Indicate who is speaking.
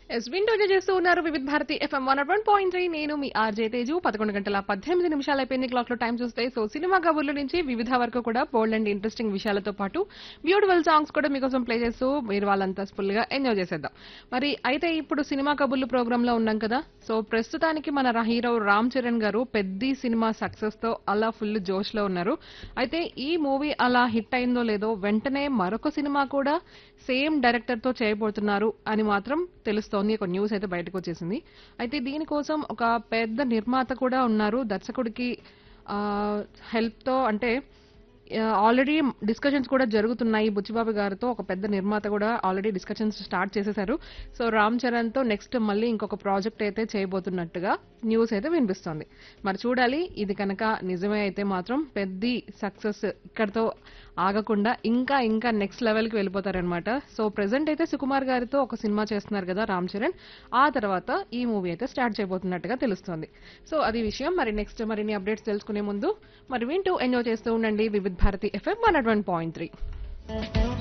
Speaker 1: yes window చేస్తూ ఉన్నారు Vividh Bharati FM one one point three నేను మీ ఆర్జే తేజు పదకొండు గంటల పద్దెనిమిది నిమిషాలు అయిపోయింది క్లాక్ లో టైం చూస్తే సో సినిమా కబుర్ల నుంచి వివిధ వరకు కూడా బోల్డ్ అండ్ ఇంట్రెస్టింగ్ విషయాలతో పాటు బ్యూటిఫుల్ సాంగ్స్ కూడా మీకోసం ప్లే చేస్తూ మీరు వాళ్ళంతా ఫుల్ గా ఎంజాయ్ చేసేద్దాం మరి అయితే ఇప్పుడు సినిమా కబుర్లు ప్రోగ్రామ్ లో ఉన్నాం కదా సో ప్రస్తుతానికి మన రా- హీరో రామ్ చరణ్ గారు పెద్ద సినిమా సక్సెస్ తో అలా ఫుల్ జోష్ లో ఉన్నారు అయితే ఈ మూవీ అలా హిట్ అయిందో లేదో వెంటనే మరొక సినిమా కూడా సేమ్ డైరెక్టర్ తో చేయబోతున్నారు అని మాత్రం తెలుస్తోంది ఒక న్యూస్ అయితే బయటకు వచ్చేసింది అయితే దీనికోసం ఒక పెద్ద నిర్మాత కూడా ఉన్నారు దర్శకుడికి హెల్ప్ తో అంటే ఆల్రెడీ డిస్కషన్స్ కూడా జరుగుతున్నాయి బుచ్చిబాబు గారితో ఒక పెద్ద నిర్మాత కూడా ఆల్రెడీ డిస్కషన్స్ స్టార్ట్ చేసేశారు సో రామ్ చరణ్ తో నెక్స్ట్ మళ్ళీ ఇంకొక ప్రాజెక్ట్ అయితే చేయబోతున్నట్టుగా న్యూస్ అయితే వినిపిస్తోంది మరి చూడాలి ఇది కనుక నిజమే అయితే మాత్రం పెద్ద సక్సెస్ ఇక్కడతో ఆగకుండా ఇంకా ఇంకా నెక్స్ట్ లెవెల్కి వెళ్ళిపోతారనమాట సో ప్రెసెంట్ అయితే సుకుమార్ గారితో ఒక సినిమా చేస్తున్నారు కదా రామ్ చరణ్ ఆ తర్వాత ఈ మూవీ అయితే స్టార్ట్ చేయబోతున్నట్టుగా తెలుస్తోంది సో అది విషయం మరి నెక్స్ట్ మరిన్ని అప్డేట్స్ తెలుసుకునే ముందు మరి వింటూ ఎంజాయ్ చేస్తూ ఉండండి Vividh Bharati FM one point three